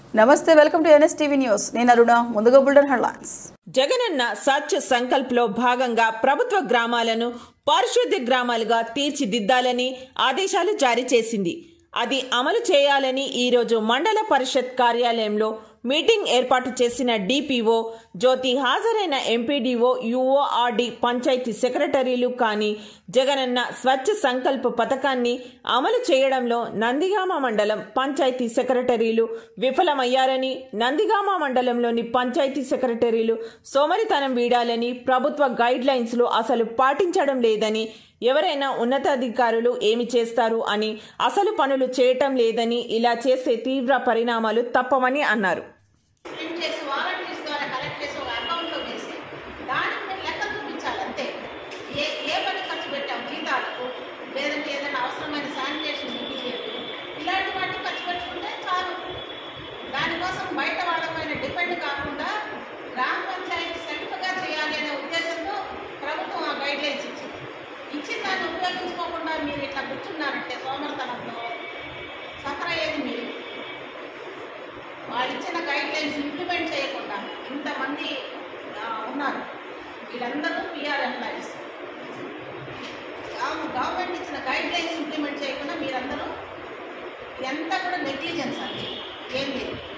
నమస్తే welcome to NSTV news నేను అరుణ ముందుగా బుల్డన్ హెడ్లైన్స్ జగనన్న స్వచ్ఛ సంకల్ప్లో భాగంగా ప్రభుత్వ గ్రామాలను పారిశుద్ధ్య గ్రామాలుగా తీర్చిదిద్దాలని ఆదేశాలు జారీ చేసింది అది అమలు చేయాలని ఈరోజు మండల పరిషత్ కార్యాలయంలో మీటింగ్ ఏర్పాటు చేసిన డిపిఓ జ్యోతి హాజరైన ఎంపీడీఓ యుఓఆర్డి పంచాయతీ సెక్రటరీలు కానీ జగనన్న స్వచ్ఛ సంకల్ప్ పథకాన్ని అమలు చేయడంలో నందిగామ మండలం పంచాయతీ సెక్రటరీలు విఫలమయ్యారని నందిగామ మండలంలోని పంచాయతీ సెక్రటరీలు సోమరితనం వీడాలని ప్రభుత్వ గైడ్ లైన్స్లు అసలు పాటించడం లేదని ఎవరైనా ఉన్నతాధికారులు ఏమి చేస్తారు అని అసలు పనులు చేయటం లేదని ఇలా చేసే తీవ్ర పరిణామాలు తప్పవని అన్నారు ప్రింట్ చేసి వాలంటీర్స్ ద్వారా కలెక్ట్ చేసి ఒక అకౌంట్లో వేసి దానికి మీరు లెక్క చూపించాలి అంతే ఏ ఏ పని ఖర్చు పెట్టాం జీతాలకు లేదంటే ఏదైనా అవసరమైన శానిటేషన్ మెటీరియల్ ఇలాంటి వాటికి ఖర్చు పెట్టుకుంటే చాలు దానికోసం బయట వాళ్ళపైన డిపెండ్ కాకుండా గ్రామ పంచాయతీ సెల్ఫ్గా చేయాలి అనే ఉద్దేశంతో ప్రభుత్వం ఆ గైడ్ లైన్స్ ఇచ్చింది ఇచ్చి దాన్ని ఉపయోగించుకోకుండా మీరు ఇట్లా కూర్చున్నారంటే సోమరతనంలో సఫర్ అయ్యేది మీరు వాళ్ళు ఇచ్చిన గైడ్ లైన్స్ ఇంప్లిమెంట్ చేయకుండా ఇంతమంది ఆ, ఉన్నారు వీళ్ళందరూ పిఆర్ ఎంప్లాయీస్ గవర్నమెంట్ ఇచ్చిన గైడ్ లైన్స్ ఇంప్లిమెంట్ చేయకుండా మీరందరూ ఇదంతా కూడా నెగ్లిజెన్స్ అండి ఏం లేదు